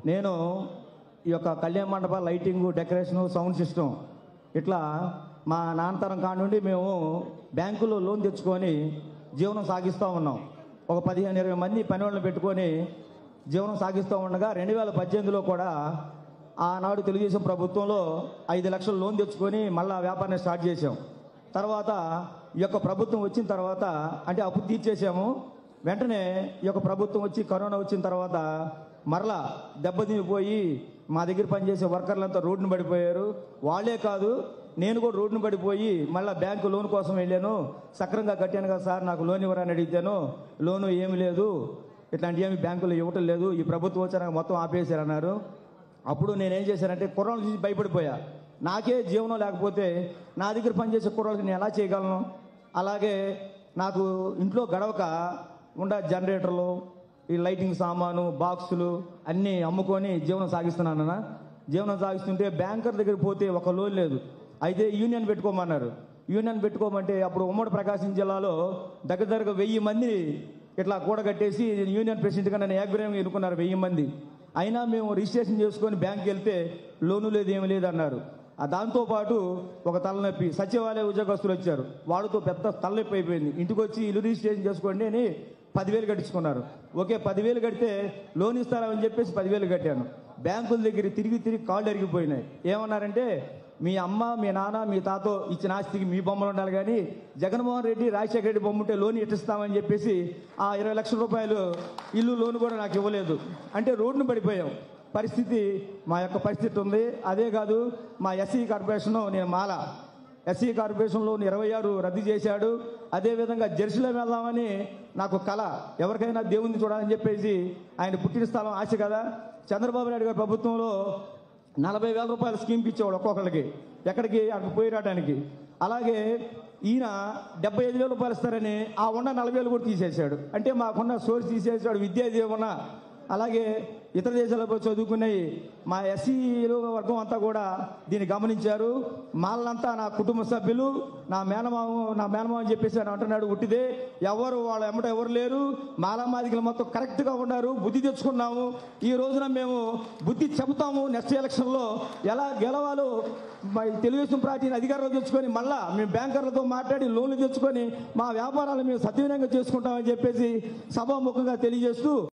నేను ఈ యొక్క కళ్యాణ మండప లైటింగ్ డెకరేషను సౌండ్ సిస్టమ్ ఇట్లా మా నాన్నతరం కాడ నుండి మేము బ్యాంకులో లోన్ తెచ్చుకొని జీవనం సాగిస్తూ ఉన్నాం ఒక పదిహేను ఇరవై మంది పని వాళ్ళని పెట్టుకొని జీవనం సాగిస్తూ ఉండగా రెండు వేల పద్దెనిమిదిలో కూడా ఆనాడు తెలుగుదేశం ప్రభుత్వంలో ఐదు లక్షలు లోన్ తెచ్చుకొని మళ్ళా వ్యాపారాన్ని స్టార్ట్ చేసాం తర్వాత ఈ యొక్క ప్రభుత్వం వచ్చిన తర్వాత అంటే అప్పు తీర్చేసాము వెంటనే ఈ యొక్క ప్రభుత్వం వచ్చి కరోనా వచ్చిన తర్వాత మరలా దెబ్బతినిపోయి మా దగ్గర పనిచేసే వర్కర్లంతా రోడ్డును పడిపోయారు వాళ్ళే కాదు నేను కూడా రోడ్డును పడిపోయి మళ్ళీ బ్యాంకు లోన్ కోసం వెళ్ళాను సక్రంగా కట్టాను కదా సార్ నాకు లోన్ ఇవ్వరని అడిగితేను లోను ఏమి లేదు ఇట్లాంటివి ఏమి బ్యాంకులో ఇవ్వటం లేదు ఈ ప్రభుత్వం వచ్చాక మొత్తం ఆపేశారన్నారు అప్పుడు నేనేం చేశానంటే కుర్రాళ్ళు చూసి భయపడిపోయా నాకే జీవనం లేకపోతే నా దగ్గర పనిచేసే కుర్రాళ్ళకి నేను ఎలా చేయగలను అలాగే నాకు ఇంట్లో గడవక ఉండ జనరేటర్లు ఈ లైటింగ్ సామాను బాక్సులు అన్నీ అమ్ముకొని జీవనం సాగిస్తున్నానన్నా జీవనం సాగిస్తుంటే బ్యాంకర్ దగ్గర పోతే ఒక లోన్ లేదు అయితే యూనియన్ పెట్టుకోమన్నారు యూనియన్ పెట్టుకోమంటే అప్పుడు ఉమ్మడి ప్రకాశం జిల్లాలో దగ్గర దగ్గర వెయ్యి మంది ఇట్లా కూడగట్టేసి యూనియన్ ప్రెసిడెంట్గా నన్ను ఏకగ్రహంగా ఎన్నుకున్నారు వెయ్యి మంది అయినా మేము రిజిస్ట్రేషన్ చేసుకొని బ్యాంక్కి వెళ్తే లోను లేదు ఏమి లేదు అన్నారు ఆ దాంతోపాటు ఒక తలనొప్పి సచివాలయ ఉద్యోగస్తులు వచ్చారు వాళ్ళతో పెద్ద తలనొప్పి అయిపోయింది ఇంటికి వచ్చి ఇల్లు రిజిస్ట్రేషన్ చేసుకోండి అని పదివేలు కట్టించుకున్నారు ఓకే పదివేలు కడితే లోన్ ఇస్తారని చెప్పేసి పదివేలు కట్టాను బ్యాంకుల దగ్గర తిరిగి తిరిగి కాళ్ళు ఎరిగిపోయినాయి ఏమన్నారంటే మీ అమ్మ మీ నాన్న మీ తాతో ఇచ్చిన ఆస్తికి మీ బొమ్మలు ఉండాలి కానీ జగన్మోహన్ రెడ్డి రాజశేఖర రెడ్డి బొమ్మ ఉంటే లోన్ ఇట్టిస్తామని చెప్పేసి ఆ ఇరవై లక్షల రూపాయలు ఇల్లు లోన్ కూడా నాకు ఇవ్వలేదు అంటే రోడ్డును పడిపోయాం పరిస్థితి మా యొక్క పరిస్థితి ఉంది అదే కాదు మా ఎస్సీ కార్పొరేషన్ నేను మాల ఎస్సీ కార్పొరేషన్లో ఇరవై ఆరు రద్దు చేశాడు అదేవిధంగా జెర్సీలో వెళ్దామని నాకు కళ ఎవరికైనా దేవుణ్ణి చూడాలని చెప్పేసి ఆయన పుట్టిన స్థలం ఆశ కదా చంద్రబాబు నాయుడు గారి ప్రభుత్వంలో నలభై వేల రూపాయల స్కీమ్ ఇచ్చేవాడు ఒక్కొక్కరికి ఎక్కడికి అక్కడ పోయి రావడానికి అలాగే ఈయన డెబ్బై ఐదు వేల రూపాయలు ఇస్తారని ఆ ఉన్న నలభై వేలు కూడా తీసేశాడు అంటే మాకున్న సోర్స్ తీసేసాడు విద్యా దీవెన అలాగే ఇతర దేశాల్లో పోయి చదువుకునే మా ఎస్సీలు వర్గం అంతా కూడా దీన్ని గమనించారు మాళ్ళంతా నా కుటుంబ సభ్యులు నా మేనమామ నా మేనమామ అని చెప్పేసి ఆయన అంటున్నాడు ఉట్టిదే ఎవరు వాళ్ళ ఎమ్మట ఎవరు లేరు మాలమాదికలు మొత్తం కరెక్ట్గా ఉన్నారు బుద్ధి తెచ్చుకున్నాము ఈ రోజున మేము బుద్ధి చెబుతాము నెక్స్ట్ ఎలక్షన్లో ఎలా గెలవాలో మా తెలుగుదేశం పార్టీని అధికారంలో తెచ్చుకొని మళ్ళా మేము బ్యాంకర్లతో మాట్లాడి లోన్లు తెచ్చుకొని మా వ్యాపారాలు మేము సద్వినియోగం చేసుకుంటామని చెప్పేసి సభాముఖంగా తెలియజేస్తూ